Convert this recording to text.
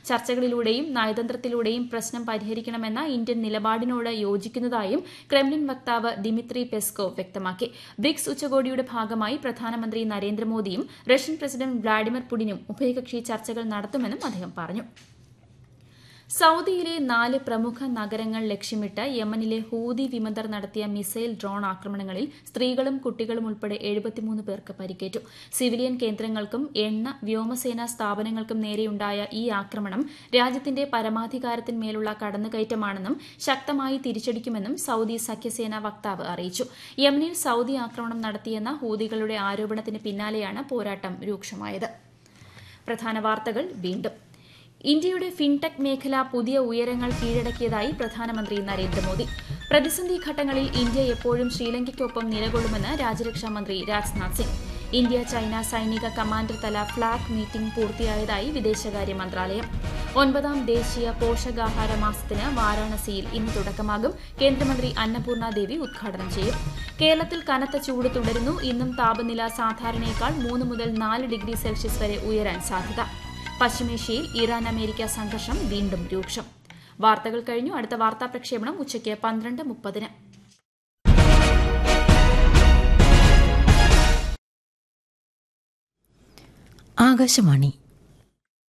ചർച്ചകളിലൂടെയും നയതന്ത്രത്തിലൂടെയും പ്രശ്നം പരിഹരിക്കണമെന്ന ഇന്ത്യൻ നിലപാടിനോട് യോജിക്കുന്നതായും ക്രെംലിൻ വക്താവ് ദിമിത്രി പെസ്കോവ് വ്യക്തമാക്കി ബ്രിക്സ് ഉച്ചകോടിയുടെ ഭാഗമായി പ്രധാനമന്ത്രി നരേന്ദ്രമോദിയും റഷ്യൻ പ്രസിഡന്റ് വ്ളാഡിമിർ പുടിനും ഉഭയകക്ഷി ചർച്ചകൾ നടത്തുമെന്നും അദ്ദേഹം പറഞ്ഞു സൌദിയിലെ നാല് പ്രമുഖ നഗരങ്ങൾ ലക്ഷ്യമിട്ട് യമനിലെ ഹൂതി വിമതർ നടത്തിയ മിസൈൽ ഡ്രോൺ ആക്രമണങ്ങളിൽ സ്ത്രീകളും കുട്ടികളും ഉൾപ്പെടെ എഴുപത്തിമൂന്ന് പേർക്ക് പരിക്കേറ്റു സിവിലിയൻ കേന്ദ്രങ്ങൾക്കും എണ്ണ വ്യോമസേനാ സ്ഥാപനങ്ങൾക്കും നേരെയുണ്ടായ ഈ ആക്രമണം രാജ്യത്തിന്റെ പരമാധികാരത്തിന്മേലുള്ള കടന്നുകയറ്റമാണെന്നും ശക്തമായി തിരിച്ചടിക്കുമെന്നും സൌദി സഖ്യസേനാ വക്താവ് അറിയിച്ചു യമനിൽ സൌദി ആക്രമണം നടത്തിയെന്ന ഹൂതികളുടെ ആരോപണത്തിന് പിന്നാലെയാണ് പോരാട്ടം രൂക്ഷമായത് പ്രധാന വാർത്തകൾ വീണ്ടും ഇന്ത്യയുടെ ഫിൻടെക് മേഖല പുതിയ ഉയരങ്ങൾ കീഴടക്കിയതായി പ്രധാനമന്ത്രി നരേന്ദ്രമോദി പ്രതിസന്ധി ഘട്ടങ്ങളിൽ ഇന്ത്യ എപ്പോഴും ശ്രീലങ്കയ്ക്കൊപ്പം നിലകൊള്ളുമെന്ന് രാജ്യരക്ഷാ മന്ത്രി രാജ്നാഥ് സിംഗ് ഇന്ത്യ ചൈന സൈനിക കമാൻഡർ തല ഫ്ളാഗ് മീറ്റിംഗ് പൂർത്തിയായതായി വിദേശകാര്യ മന്ത്രാലയം ഒൻപതാം ദേശീയ പോഷകാഹാര മാസത്തിന് വാരാണസിയിൽ ഇന്ന് തുടക്കമാകും കേന്ദ്രമന്ത്രി അന്നപൂർണ ദേവി ഉദ്ഘാടനം ചെയ്യും കേരളത്തിൽ കനത്ത ചൂട് തുടരുന്നു ഇന്നും താപനില സാധാരണയേക്കാൾ മൂന്ന് മുതൽ നാല് ഡിഗ്രി സെൽഷ്യസ് വരെ ഉയരാൻ സാധ്യത പശ്ചിമേഷ്യയിൽ ഇറാൻ അമേരിക്ക സംഘർഷം വീണ്ടും രൂക്ഷം വാർത്തകൾ കഴിഞ്ഞു അടുത്ത വാർത്താ പ്രക്ഷേപണം ഉച്ചയ്ക്ക് പന്ത്രണ്ട് മുപ്പതിന് ആകാശവാണി